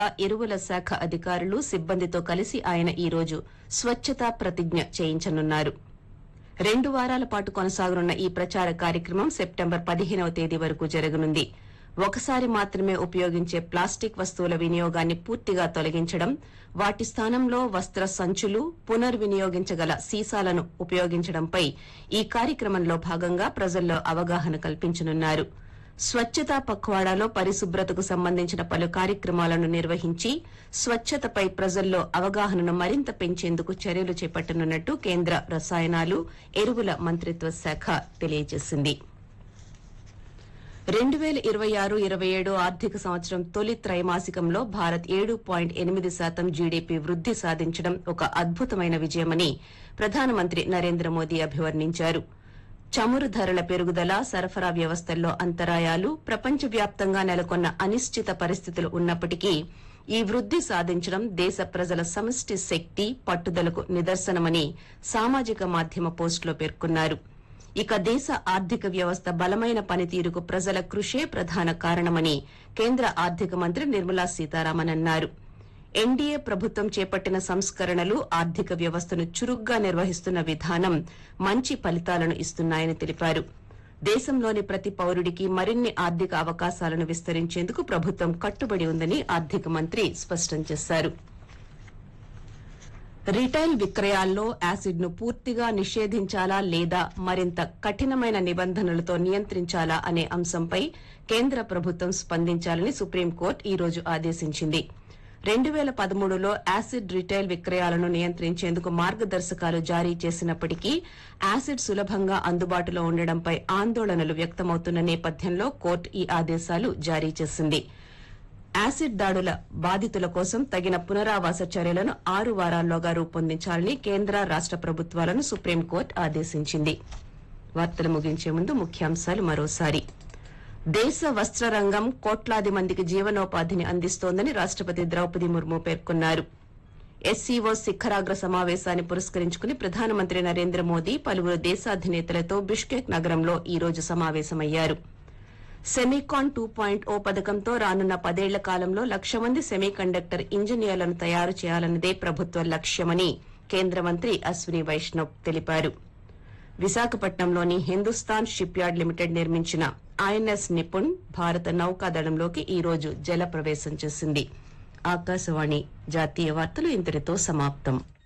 ఎరువుల శాఖ అధికారులు సిబ్బందితో కలిసి ఆయన ఈ రోజు స్వచ్ఛతా ప్రతిజ్ఞ చేయించనున్నారు రెండు వారాల పాటు కొనసాగనున్న ఈ ప్రచార కార్యక్రమం సెప్టెంబర్ పదిహేనవ తేదీ వరకు జరగనుంది ఒకసారి మాత్రమే ఉపయోగించే ప్లాస్టిక్ వస్తువుల వినియోగాన్ని పూర్తిగా తొలగించడం వాటి స్థానంలో వస్త్ర సంచులు పునర్వినియోగించగల సీసాలను ఉపయోగించడంపై ఈ కార్యక్రమంలో భాగంగా ప్రజల్లో అవగాహన కల్పించనున్నారు స్వచ్ఛతా పఖ్వాడాలో పరిశుభ్రతకు సంబంధించిన పలు కార్యక్రమాలను నిర్వహించి స్వచ్ఛతపై ప్రజల్లో అవగాహనను మరింత పెంచేందుకు చర్యలు చేపట్టనున్నట్టు కేంద్ర రసాయనాలు ఎరువుల మంత్రిత్వ శాఖ తెలియజేసింది రెండు వేల ఇరవై ఆరు ఇరవై ఏడు ఆర్థిక సంవత్సరం తొలి త్రైమాసికంలో భారత్ ఏడు పాయింట్ ఎనిమిది శాతం జీడీపీ వృద్ది సాధించడం ఒక అద్భుతమైన విజయమని ప్రధానమంత్రి నరేంద్ర మోదీ అభివర్ణించారు చమురు ధరల పెరుగుదల సరఫరా వ్యవస్థల్లో అంతరాయాలు ప్రపంచవ్యాప్తంగా నెలకొన్న అనిశ్చిత పరిస్థితులు ఉన్నప్పటికీ ఈ వృద్ది సాధించడం దేశ ప్రజల సమష్టి శక్తి పట్టుదలకు నిదర్శనమని సామాజిక మాధ్యమ పోస్టులో పేర్కొన్నారు ఇక దేశ ఆర్థిక వ్యవస్థ బలమైన పనితీరుకు ప్రజల కృషే ప్రధాన కారణమని కేంద్ర ఆర్థిక మంత్రి నిర్మలా సీతారామన్ అన్నారు ఎన్డీఏ ప్రభుత్వం చేపట్టిన సంస్కరణలు ఆర్థిక వ్యవస్థను చురుగ్గా నిర్వహిస్తున్న విధానం మంచి ఫలితాలను ఇస్తున్నాయని తెలిపారు దేశంలోని ప్రతి పౌరుడికి మరిన్ని ఆర్థిక అవకాశాలను విస్తరించేందుకు ప్రభుత్వం కట్టుబడి ఉందని ఆర్థిక మంత్రి స్పష్టం చేశారు రిటైల్ విక్రయాల్లో యాసిడ్ ను పూర్తిగా నిషేధించాలా లేదా మరింత కఠినమైన నిబంధనలతో నియంత్రించాలా అనే అంశంపై కేంద్ర ప్రభుత్వం స్పందించాలని సుప్రీంకోర్టు ఈ రోజు ఆదేశించింది రెండు వేల పదమూడులో యాసిడ్ రిటైల్ విక్రయాలను నియంత్రించేందుకు మార్గదర్శకాలు జారీ చేసినప్పటికీ యాసిడ్ సులభంగా అందుబాటులో ఉండడంపై ఆందోళనలు వ్యక్తమవుతున్న నేపథ్యంలో కోర్టు ఈ ఆదేశాలు జారీ చేసింది యాసిడ్ దాడుల బాధితుల కోసం తగిన పునరావాస చర్యలను ఆరు వారాల్లోగా రూపొందించాలని కేంద్ర రాష్ట ప్రభుత్వాలను సుప్రీంకోర్టు ఆదేశించింది వార్తలు ముగించే ముందు ముఖ్యాంశాలు మరోసారి దేశ వస్త్ర రంగం కోట్లాది మందికి జీవనోపాధిని అందిస్తోందని రాష్టపతి ద్రౌపది ముర్ము పేర్కొన్నారు ఎస్సీఓ శిఖరాగ్ర సమావేశాన్ని పురస్కరించుకుని ప్రధానమంత్రి నరేంద్ర మోదీ పలువురు దేశాధినేతలతో బిష్కెక్ నగరంలో ఈ రోజు సమావేశమయ్యారు సెమీకాన్ టూ పాయింట్ ఓ పథకంతో రానున్న పదేళ్ల కాలంలో లక్ష మంది సెమీకండక్టర్ ఇంజనీర్లను తయారు చేయాలన్నదే ప్రభుత్వ లక్ష్యమని కేంద్ర మంత్రి అశ్విని వైష్ణవ్ తెలిపారు విశాఖపట్నంలోని హిందుస్థాన్ షిప్ యార్డ్ లిమిటెడ్ నిర్మించిన ఐఎన్ఎస్ నిపుణ్ భారత నౌకాదళంలోకి ఈ రోజు జల ప్రవేశం చేసింది ఆకాశవాణి జాతీయ వార్తలు ఇంతటితో సమాప్తం